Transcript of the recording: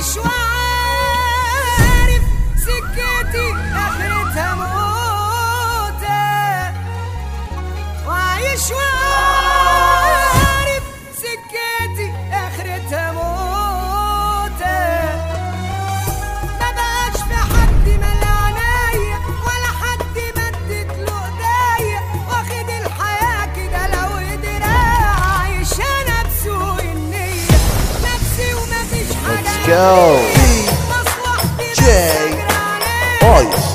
وعايش وعارف سكتي اخرتها موتة وعايش وعارف سكتي اخرتها موتة ما بقاش في حد مال عنايا ولا حد مدت له ايديا واخد الحياة كده لو دراع عايشة نفسه النية نفسي ومفيش حاجة Let's go. مصلحتي بس J. أجري عليها. Boys.